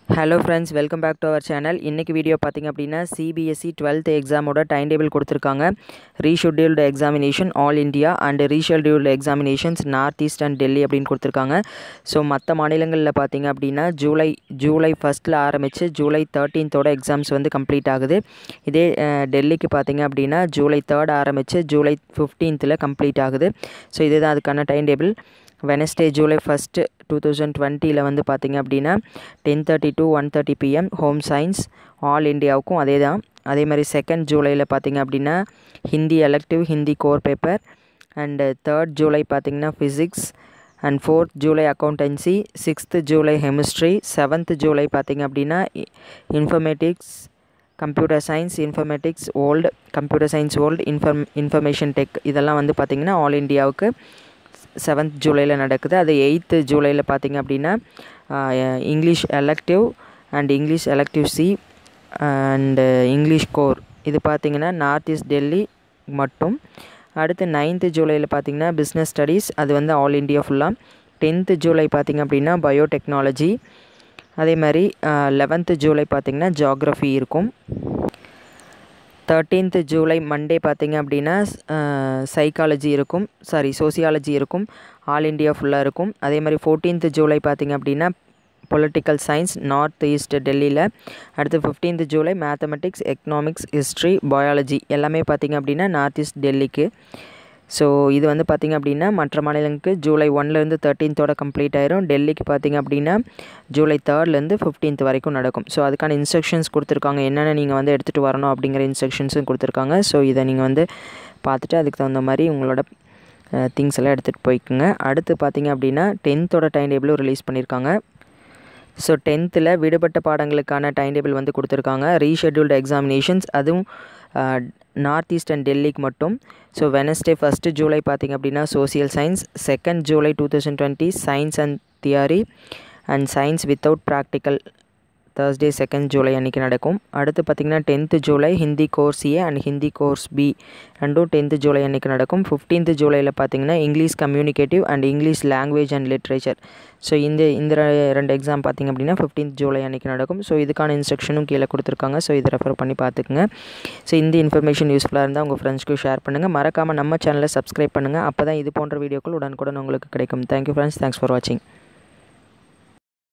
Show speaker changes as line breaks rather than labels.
hello friends welcome back to our channel இன்றைக்கி video பார்த்திங்க அப்படின்னா சிபிஎஸ்சி டுவெல்த் எக்ஸாமோட டைம் டேபிள் கொடுத்துருக்காங்க rescheduled examination all India and rescheduled எக்ஸாமினேஷன்ஸ் நார்த் ஈஸ்ட் அண்ட் டெல்லி அப்படின்னு கொடுத்துருக்காங்க ஸோ மற்ற மாநிலங்களில் பார்த்திங்க அப்படின்னா ஜூலை ஜூலை ஃபஸ்ட்டில் ஆரம்பித்து ஜூலை தேர்ட்டீன்த்தோட எக்ஸாம்ஸ் வந்து கம்ப்ளீட் ஆகுது இதே அஹ், டெல்லிக்கு பார்த்திங்க அப்படின்னா ஜூலை தேர்ட் ஆரம்பித்து ஜூலை ஃபிஃப்டீன்த்தில் கம்ப்ளீட் ஆகுது ஸோ இதுதான் அதுக்கான time table Wednesday July first two thousand டுவெண்ட்டியில் வந்து பார்த்திங்க அப்படின்னா ten thirty to one thirty PM home science all இந்தியாவுக்கும் அதே தான் அதே மாதிரி செகண்ட் ஜூலையில் பார்த்திங்க அப்படின்னா Hindi elective Hindi core paper and third July பார்த்திங்கன்னா physics and fourth July accountancy sixth July chemistry seventh July பார்த்திங்க அப்படின்னா informatics computer science informatics old computer science old inform information tech இதெல்லாம் வந்து பார்த்திங்கன்னா ஆல் இந்தியாவுக்கு செவன்த் ஜூலையில் நடக்குது அது எயித்து ஜூலையில் பார்த்திங்க அப்படின்னா ah, English elective and English elective C and English core இது பார்த்திங்கன்னா நார்த் ஈஸ்ட் டெல்லி மட்டும் அடுத்து நைன்த்து ஜூலையில் பார்த்திங்கன்னா பிஸ்னஸ் ஸ்டடீஸ் அது வந்து ஆல் இந்தியா ஃபுல்லாக டென்த்து ஜூலை பார்த்திங்க அப்படின்னா பயோடெக்னாலஜி அதே மாதிரி லெவன்த்து ஜூலை பார்த்திங்கன்னா ஜாக்ரஃபி இருக்கும் தேர்ட்டீன்த் ஜூலை மண்டே பார்த்தீங்க அப்படின்னா சைக்காலஜி இருக்கும் சாரி சோசியாலஜி இருக்கும் ஆல் இண்டியா ஃபுல்லாக இருக்கும் அதே மாதிரி ஃபோர்டீன்த் ஜூலை பார்த்தீங்க அப்படின்னா பொலிட்டிக்கல் சயின்ஸ் நார்த் ஈஸ்ட் டெல்லியில் அடுத்து fifteenth July mathematics economics history biology எல்லாமே பார்த்தீங்க அப்படின்னா நார்த் ஈஸ்ட் டெல்லிக்கு ஸோ இது வந்து பார்த்திங்க அப்படின்னா மற்ற மாநிலங்களுக்கு ஜூலை ஒன்லேருந்து தேர்ட்டீன்த்தோட கம்ப்ளீட் ஆயிரும் டெல்லிக்கு பார்த்திங்க அப்படின்னா ஜூலை தேர்ட்லேருந்து ஃபிஃப்டீன்த் வரைக்கும் நடக்கும் ஸோ அதுக்கான இன்ஸ்ட்ரக்ஷன்ஸ் கொடுத்துருக்காங்க என்னென்ன நீங்கள் வந்து எடுத்துகிட்டு வரணும் அப்படிங்கிற இன்ஸ்ட்ரக்ஷன்ஸும் கொடுத்துருக்காங்க ஸோ இதை நீங்கள் வந்து பார்த்துட்டு அதுக்கு தகுந்த மாதிரி உங்களோட திங்ஸ் எல்லாம் எடுத்துகிட்டு போய்க்குங்க அடுத்து பார்த்திங்க அப்படின்னா டென்த்தோட டைம் டேபிளும் ரிலீஸ் பண்ணியிருக்காங்க ஸோ டென்த்தில் விடுபட்ட பாடங்களுக்கான டைம் டேபிள் வந்து கொடுத்துருக்காங்க ரீஷெட்யூல்டு எக்ஸாமினேஷன்ஸ் அதுவும் நார்த் ஈஸ்ட் அண்ட் டெல்லிக்கு மட்டும் ஸோ வெனஸ்டே ஃபஸ்ட்டு ஜூலை பார்த்திங்க அப்படின்னா social science second July two thousand twenty science and theory and science without practical Thursday second July அன்றைக்கி நடக்கும் அடுத்து பார்த்திங்கன்னா tenth July Hindi course A and Hindi course B ரெண்டும் tenth July அன்றைக்கி நடக்கும் ஃபிஃப்டீன்த் ஜூலையில் பார்த்திங்கன்னா English communicative and English language and literature so இந்த இந்த ரெ- ரெண்டு எக்ஸாம் பார்த்திங்க அப்படின்னா ஃபிஃப்டீன்த் ஜூலை அன்றைக்கி நடக்கும் ஸோ இதுக்கான இன்ஸ்ட்ரக்ஷனும் கீழே கொடுத்துருக்காங்க ஸோ இதை ரெஃபர் பண்ணி பார்த்துக்குங்க ஸோ இந்த இன்ஃபர்மேஷன் யூஸ்ஃபுல்லாக இருந்தால் உங்கள் ஃப்ரெண்ட்ஸ்க்கு ஷேர் பண்ணுங்கள் மறக்காமல் நம்ம சேனலை சப்ஸ்கிரைப் பண்ணுங்கள் அப்போ தான் இது போன்ற வீடியோக்கள் உடனுக்குடன் உங்களுக்கு கிடைக்கும் தேங்க்யூ ஃப்ரெண்ட்ஸ் தேங்க்ஸ் ஃபார் வாட்சிங்